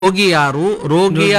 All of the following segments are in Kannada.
ರೋಗಿ ಯಾರು ರೋಗಿಯ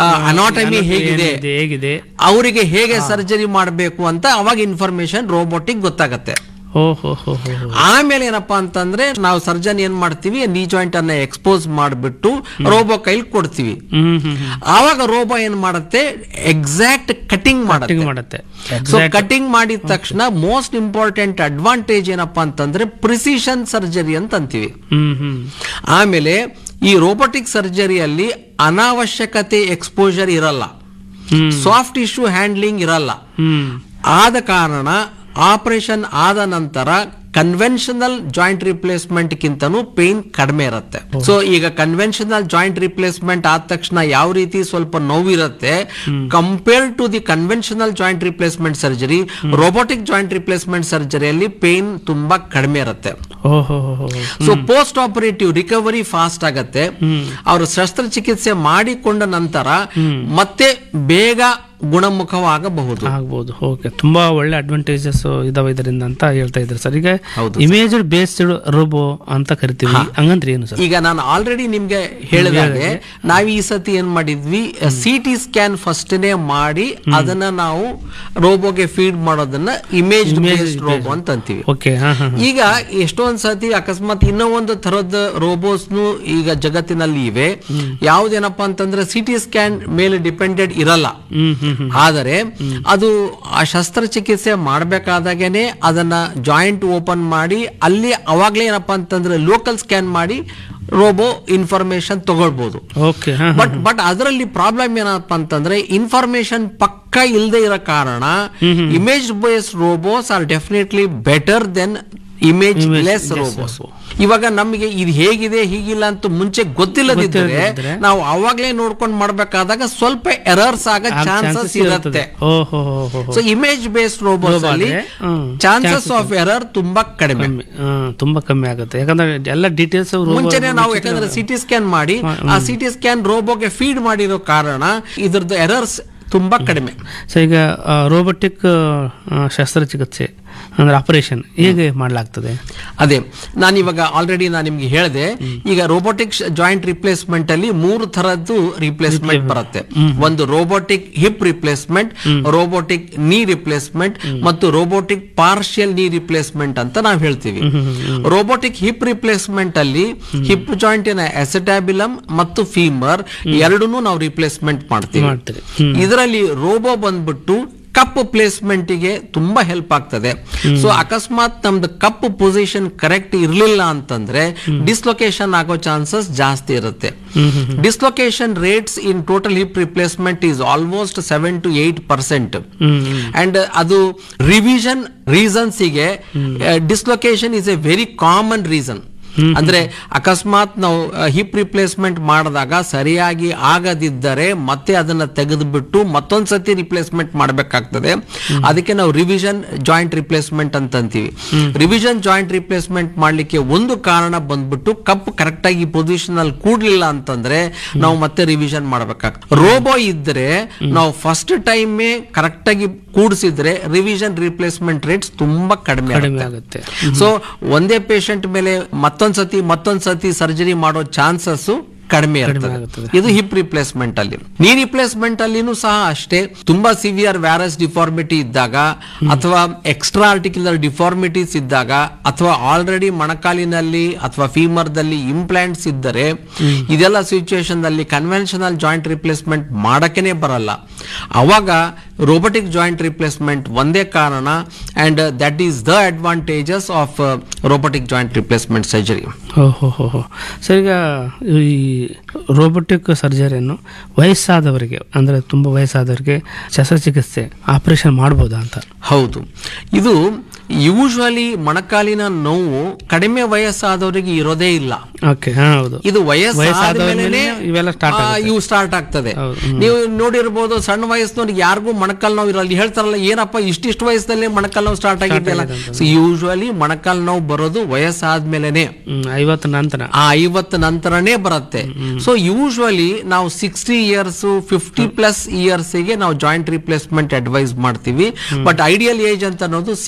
ಅನಾಟಮಿ ಹೇಗಿದೆ ಏನಿದೆ, ಹೇಗಿದೆ ಅವರಿಗೆ ಹೇಗೆ ಸರ್ಜರಿ ಮಾಡಬೇಕು ಅಂತ ಅವಾಗ ಇನ್ಫಾರ್ಮೇಶನ್ ರೋಬೋಟಿಕ್ ಗೊತ್ತಾಗತ್ತೆ ಓ ಹೋ ಹೋ ಹೋ ಹೋ. ಆಮೇಲೆ ಏನಪ್ಪಾ ಅಂತಂದ್ರೆ ನಾವು ಸರ್ಜನ್ ಏನ್ ಮಾಡ್ತೀವಿ ನೀ ಜಾಯಿಂಟ್ ಅನ್ನ ಎಕ್ಸ್ಪೋಸ್ ಮಾಡಿಬಿಟ್ಟು ರೋಬೋ ಕೈಲಿ ಕೊಡ್ತೀವಿ ಹ್ಮ್ ಹ್ಮ್ ಹ್ಮ್ ಆವಾಗ ರೋಬೋ ಏನ್ ಮಾಡುತ್ತೆ ಎಕ್ಸಾಕ್ಟ್ ಕಟಿಂಗ್ ಮಾಡುತ್ತೆ ಕಟಿಂಗ್ ಮಾಡುತ್ತೆ ಸೊ ಕಟಿಂಗ್ ಮಾಡಿದ ತಕ್ಷಣ ಮೋಸ್ಟ್ ಇಂಪಾರ್ಟೆಂಟ್ ಅಡ್ವಾಂಟೇಜ್ ಏನಪ್ಪಾ ಅಂತಂದ್ರೆ ಪ್ರಿಸಿಷನ್ ಸರ್ಜರಿ ಅಂತ ಅಂತೀವಿ ಹ್ಮ್ ಹ್ಮ್ ಆಮೇಲೆ ಈ ರೋಬೋಟಿಕ್ ಸರ್ಜರಿಯಲ್ಲಿ ಅನಾವಶ್ಯಕತೆ ಎಕ್ಸ್ಪೋಜರ್ ಇರಲ್ಲ ಹ್ಮ್ ಸಾಫ್ಟ್ ಇಶ್ಯೂ ಹ್ಯಾಂಡ್ಲಿಂಗ್ ಇರಲ್ಲ ಹ್ಮ್ ಆದ ಕಾರಣ ಆಪರೇಷನ್ ಆದ ನಂತರ ಕನ್ವೆನ್ಷನಲ್ ಜಾಯಿಂಟ್ ರಿಪ್ಲೇಸ್ಮೆಂಟ್ ಕಿಂತನೂ ಪೇನ್ ಕಡಿಮೆ ಇರುತ್ತೆ ಸೊ ಈಗ ಕನ್ವೆನ್ಷನಲ್ ಜಾಯಿಂಟ್ ರಿಪ್ಲೇಸ್ಮೆಂಟ್ ಆದ ತಕ್ಷಣ ಯಾವ ರೀತಿ ಸ್ವಲ್ಪ ನೋವಿರುತ್ತೆ compare to the conventional joint replacement surgery robotic joint replacement ಸರ್ಜರಿಯಲ್ಲಿ ಪೇನ್ ತುಂಬಾ ಕಡಿಮೆ ಇರುತ್ತೆ ಓ ಹೋ ಹೋ ಹೋ so post operative recovery fast ಆಗತ್ತೆ ಅವರು ಶಸ್ತ್ರಚಿಕಿತ್ಸೆ ಮಾಡಿಕೊಂಡ ನಂತರ ಮತ್ತೆ ಬೇಗ ಗುಣಮುಖವಾಗಬಹುದು ಆಗ್ಬೋದು ಓಕೆ ತುಂಬಾ ಒಳ್ಳೆ ಅಡ್ವಾಂಟೇಜಸ್ ಇದಾವೆ ಇದರಿಂದ ಅಂತ ಹೇಳ್ತಾ ಇದ್ದಾರೆ ಸರ್ ಈಗ ಹೌದು ಇಮೇಜ್ ಬೇಸ್ಡ್ ರೋಬೋ ಅಂತ ಕರಿತೀವಿ ಹಂಗಂದ್ರೆ ಏನು ಸರ್ ಈಗ ನಾನು ಆಲ್ರೆಡಿ ನಿಮ್ಗೆ ಹೇಳಿದಾಗೆ ನಾವು ಈ ಸತಿ ಏನ್ ಮಾಡಿದ್ವಿ ಸಿ ಟಿ ಸ್ಕ್ಯಾನ್ ಫಸ್ಟ್ನೇ ಮಾಡಿ ಅದನ್ನ ನಾವು ರೋಬೋಗೆ ಫೀಡ್ ಮಾಡೋದನ್ನ ಇಮೇಜ್ ಬೇಸ್ಡ್ ರೋಬೋ ಅಂತ ಅಂತೀವಿ ಓಕೆ ಹಾ ಹಾ ಈಗ ಎಷ್ಟೊಂದ್ ಸತಿ ಅಕಸ್ಮಾತ್ ಇನ್ನೂ ಒಂದು ತರದ ರೋಬೋಸ್ನು ಈಗ ಜಗತ್ತಿನಲ್ಲಿ ಇವೆ ಯಾವ್ದೇನಪ್ಪಾ ಅಂತಂದ್ರೆ ಸಿ ಟಿ ಸ್ಕ್ಯಾನ್ ಮೇಲೆ ಡಿಪೆಂಡೆಡ್ ಇರಲ್ಲ ಹ್ಮ್ ಹ್ಮ್ ಹ್ಮ್ ಆದರೆ ಅದು ಆ ಶಸ್ತ್ರಚಿಕಿತ್ಸೆ ಮಾಡ್ಬೇಕಾದಾಗೇನೆ ಅದನ್ನ ಜಾಯಿಂಟ್ ಓಪನ್ ಮಾಡಿ ಅಲ್ಲಿ ಅವಾಗ್ಲೇ ಏನಪ್ಪಾ ಅಂತಂದ್ರೆ ಲೋಕಲ್ ಸ್ಕ್ಯಾನ್ ಮಾಡಿ ರೋಬೋ ಇನ್ಫಾರ್ಮೇಶನ್ ತಗೊಳ್ಬಹುದು ಓಕೆ ಹಾ ಬಟ್ ಬಟ್ ಅದರಲ್ಲಿ ಪ್ರಾಬ್ಲಮ್ ಏನಪ್ಪಾ ಅಂತಂದ್ರೆ ಇನ್ಫಾರ್ಮೇಶನ್ ಪಕ್ಕ ಇಲ್ಲದೆ ಇರೋ ಕಾರಣ image based robos are definitely better than image less robos ಇವಾಗ ನಮಗೆ ಇದು ಹೇಗಿದೆ ಹೀಗಿಲ್ಲ ಅಂತ ಮುಂಚೆ ಗೊತ್ತಿಲ್ಲದಿದ್ದರೆ ಗೊತ್ತಿಲ್ಲದಿದ್ರೆ ನಾವು ಅವಾಗ್ಲೇ ನೋಡ್ಕೊಂಡು ಮಾಡ್ಬೇಕಾದಾಗ ಸ್ವಲ್ಪ ಎರರ್ಸ್ ಆಗೋ ಚಾನ್ಸಸ್ ಇರುತ್ತೆ ಓ ಹೋ ಹೋ ಹೋ ಹೋ. ಸೊ ಇಮೇಜ್ ಬೇಸ್ಡ್ ರೋಬೋಸ್ ಅಲ್ಲಿ ಆದ್ರೆ, ಹ್ಮ್. ಚಾನ್ಸಸ್ ಆಫ್ ಎರರ್ ತುಂಬಾ ಕಡಿಮೆ ಕಮ್ಮಿ ಹಾ, ತುಂಬಾ ಕಮ್ಮಿ ಆಗುತ್ತೆ ಯಾಕಂದ್ರೆ ಎಲ್ಲ ಡೀಟೇಲ್ಸ್ ಮುಂಚೆನೆ ನಾವು ಯಾಕಂದ್ರೆ ಸಿಟಿ ಸ್ಕ್ಯಾನ್ ಮಾಡಿ ಆ ಸಿಟಿ ಸ್ಕ್ಯಾನ್ ರೋಬೋಗೆ ಫೀಡ್ ಮಾಡಿರೋ ಕಾರಣ ಇದ್ರದ್ದು ಎರರ್ಸ್ ತುಂಬಾ ಕಡಿಮೆ ಸೊ ಈಗ ರೋಬೋಟಿಕ್ ಶಸ್ತ್ರಚಿಕಿತ್ಸೆ ಅಂದ್ರೆ ಆಪರೇಷನ್ ಹೇಗೆ ಮಾಡಲಾಗ್ತದೆ ಅದೇ ನಾನು ಇವಾಗ ಆಲ್ರೆಡಿ ನಾನು ನಿಮ್ಗೆ ಹೇಳಿದೆ ಈಗ ರೋಬೋಟಿಕ್ ಜಾಯಿಂಟ್ ರಿಪ್ಲೇಸ್ಮೆಂಟ್ ಅಲ್ಲಿ ಮೂರು ತರದ್ದು ರಿಪ್ಲೇಸ್ಮೆಂಟ್ ಬರುತ್ತೆ ಒಂದು robotic hip replacement robotic knee replacement ಮತ್ತು ರೋಬೋಟಿಕ್ ಪಾರ್ಷಿಯಲ್ ನೀ ರಿಪ್ಲೇಸ್ಮೆಂಟ್ ಅಂತ ನಾವು ಹೇಳ್ತೀವಿ ರೋಬೋಟಿಕ್ ಹಿಪ್ ರಿಪ್ಲೇಸ್ಮೆಂಟ್ ಅಲ್ಲಿ ಹಿಪ್ ಜಾಯಿಂಟಿನ ಎಸೆಟ್ಯಾಬಿಲಮ್ ಮತ್ತು ಫೀಮರ್ ಎರಡನ್ನೂ ನಾವು ರಿಪ್ಲೇಸ್ಮೆಂಟ್ ಮಾಡ್ತೀವಿ ಮಾಡ್ತೀರಿ ಇದರಲ್ಲಿ ರೋಬೋ ಬಂದ್ಬಿಟ್ಟು ಕಪ್ ಪ್ಲೇಸ್ಮೆಂಟ್ ಗೆ ತುಂಬಾ ಹೆಲ್ಪ್ ಆಗ್ತದೆ ಸೊ ಅಕಸ್ಮಾತ್ ನಮ್ದು ಕಪ್ ಪೊಸಿಷನ್ ಕರೆಕ್ಟ್ ಇರಲಿಲ್ಲ ಅಂತಂದ್ರೆ ಡಿಸ್ಲೊಕೇಶನ್ ಆಗೋ ಚಾನ್ಸಸ್ ಜಾಸ್ತಿ ಇರುತ್ತೆ dislocation rates in total hip replacement is almost seven to eight percent hmm and ಅದು ರಿವಿಷನ್ ರೀಸನ್ಸ್ ಗೆ dislocation is a very common reason ಅಂದ್ರೆ ಅಕಸ್ಮಾತ್ ನಾವು ಹಿಪ್ ರಿಪ್ಲೇಸ್ಮೆಂಟ್ ಮಾಡಿದಾಗ ಸರಿಯಾಗಿ ಆಗದಿದ್ದರೆ ಮತ್ತೆ ಅದನ್ನ ತೆಗೆದುಬಿಟ್ಟು ಮತ್ತೊಂದ್ಸತಿ ರಿಪ್ಲೇಸ್ಮೆಂಟ್ ಮಾಡಬೇಕಾಗ್ತದೆ ಅದಕ್ಕೆ ನಾವು ರಿವಿಷನ್ ಜಾಯಿಂಟ್ ರಿಪ್ಲೇಸ್ಮೆಂಟ್ ಅಂತ ಅಂತೀವಿ ರಿವಿಷನ್ ಜಾಯಿಂಟ್ ರಿಪ್ಲೇಸ್ಮೆಂಟ್ ಮಾಡ್ಲಿಕ್ಕೆ ಒಂದು ಕಾರಣ ಬಂದ್ಬಿಟ್ಟು ಕಪ್ ಕರೆಕ್ಟ್ ಆಗಿ ಪೊಸಿಷನ್ ಅಲ್ಲಿ ಕೂಡ್ಲಿಲ್ಲ ಅಂತಂದ್ರೆ ನಾವು ಮತ್ತೆ ರಿವಿಷನ್ ಮಾಡ್ಬೇಕಾಗ್ತದೆ ರೋಬೋ ಇದ್ರೆ ನಾವು ಫಸ್ಟ್ ಟೈಮೇ ಕರೆಕ್ಟ್ ಆಗಿ ಕೂಡಿಸಿದ್ರೆ ರಿವಿಷನ್ ರಿಪ್ಲೇಸ್ಮೆಂಟ್ ರೇಟ್ಸ್ ತುಂಬಾ ಕಡಿಮೆ ಕಡಿಮೆ ಆಗುತ್ತೆ ಆಗುತ್ತೆ ಸೊ ಒಂದೇ ಪೇಷಂಟ್ ಮೇಲೆ ಮತ್ತೊಂದ್ ಸತಿ ಮತ್ತೊಂದ್ ಸತಿ ಸರ್ಜರಿ ಮಾಡೋ ಚಾನ್ಸಸ್ ಕಡಿಮೆ ಇರ್ತದೆ ಆಗುತ್ತದೆ. ಇದು ಹಿಪ್ ರಿಪ್ಲೇಸ್ಮೆಂಟ್ ಅಲ್ಲಿ ನೀ ರಿಪ್ಲೇಸ್ಮೆಂಟ್ ಅಲ್ಲಿನೂ ಸಹ ಅಷ್ಟೇ ತುಂಬಾ ಸಿವಿಯರ್ ವ್ಯಾರಸ್ ಡಿಫಾರ್ಮಿಟಿ ಇದ್ದಾಗ ಅಥವಾ ಎಕ್ಸ್ಟ್ರಾ ಆರ್ಟಿಕ್ಯುಲರ್ ಡಿಫಾರ್ಮಿಟೀಸ್ ಇದ್ದಾಗ ಅಥವಾ ಆಲ್ರೆಡಿ ಮೊಣಕಾಲಿನಲ್ಲಿ ಅಥವಾ ಫೀಮರ್ದಲ್ಲಿ ಇಂಪ್ಲಾಂಟ್ಸ್ ಇದ್ದರೆ ಇದೆಲ್ಲ ಸಿಚುವೇಶನ್ ದಲ್ಲಿ ಕನ್ವೆನ್ಷನಲ್ ಜಾಯಿಂಟ್ ರಿಪ್ಲೇಸ್ಮೆಂಟ್ ಮಾಡಕ್ಕೇನೆ ಬರಲ್ಲ ಅವಾಗ ರೋಬೋಟಿಕ್ ಜಾಯಿಂಟ್ ರಿಪ್ಲೇಸ್ಮೆಂಟ್ ಒಂದೇ ಕಾರಣ and that is the advantages of robotic joint replacement surgery ಓ ಹೋ ಹೋ ಹೋ ಸರ್ ಈಗ ಈ ರೋಬೋಟಿಕ್ ಸರ್ಜರಿಯನ್ನು ವಯಸ್ಸಾದವರಿಗೆ ಅಂದ್ರೆ ತುಂಬಾ ವಯಸ್ಸಾದವರಿಗೆ ಶಸ್ತ್ರಚಿಕಿತ್ಸೆ ಆಪರೇಷನ್ ಮಾಡ್ಬೋದಾ ಅಂತ ಹೌದು ಇದು ಯೂಶುವಲಿ ಮೊಣಕಾಲಿನ ನೋವು ಕಡಿಮೆ ವಯಸ್ಸಾದವರಿಗೆ ಇರೋದೇ ಇಲ್ಲ ಓಕೆ ಹಾ ಹೌದು ಇದು ವಯಸ್ಸಾದ ವಯಸ್ಸಾದ್ಮೇಲೆ ಮೇಲೆ ಇವೆಲ್ಲ start ಇವು ಸ್ಟಾರ್ಟ್ ಆಗ್ತದೆ ಹೌದು, ನೀವು ನೋಡಿರ್ಬೋದು ಸಣ್ಣ ವಯಸ್ಸಿನವ್ರಿಗೆ ಯಾರಿಗೂ ಮೊಣಕಾಲ್ ನೋವು ಇರಲ್ಲ ಹೇಳ್ತಾರಲ್ಲ ಏನಪ್ಪ ಇಷ್ಟಿಷ್ಟು ವಯಸ್ಸಲ್ಲಿ ಮೊಣಕಾಲ್ ನೋವು ಸ್ಟಾರ್ಟ್ ಆಗಿದೆಯಲ್ಲ ಸೊ ಯೂಶುವಲಿ ಮೊಣಕಾಲ್ ನೋವು ಬರೋದು ವಯಸ್ಸಾದ್ಮೇಲೆನೆ ಹ್ಮ್, ಐವತ್ತು ನಂತರ ಆ ಐವತ್ತು ನಂತರನೇ ಬರುತ್ತೆ ಸೊ ಯೂಶುವಲಿ ನಾವು sixty years fifty plus years ಗೆ ನಾವು ಜಾಯಿಂಟ್ ರಿಪ್ಲೇಸ್ಮೆಂಟ್ ಅಡ್ವೈಸ್ ಮಾಡ್ತೀವಿ ಬಟ್ ಐಡಿಯಲ್ ಏಜ್ ಅಂತ ಅನ್ನೋದು ಸಿಕ್ಸ್ಟಿ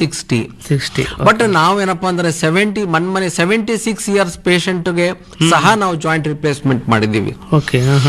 ಸಿಕ್ಸ್ಟಿ ಬಟ್ ನಾವೇನಪ್ಪ ಅಂದ್ರೆ ಸೆವೆಂಟಿ ಮನ್ಮನೆ ಸೆವೆಂಟಿ ಸಿಕ್ಸ್ ಇಯರ್ಸ್ ಪೇಷಂಟ್ಗೆ ಸಹ ನಾವು ಜಾಯಿಂಟ್ ರಿಪ್ಲೇಸ್ಮೆಂಟ್ ಮಾಡಿದ್ದೀವಿ ಓಕೆ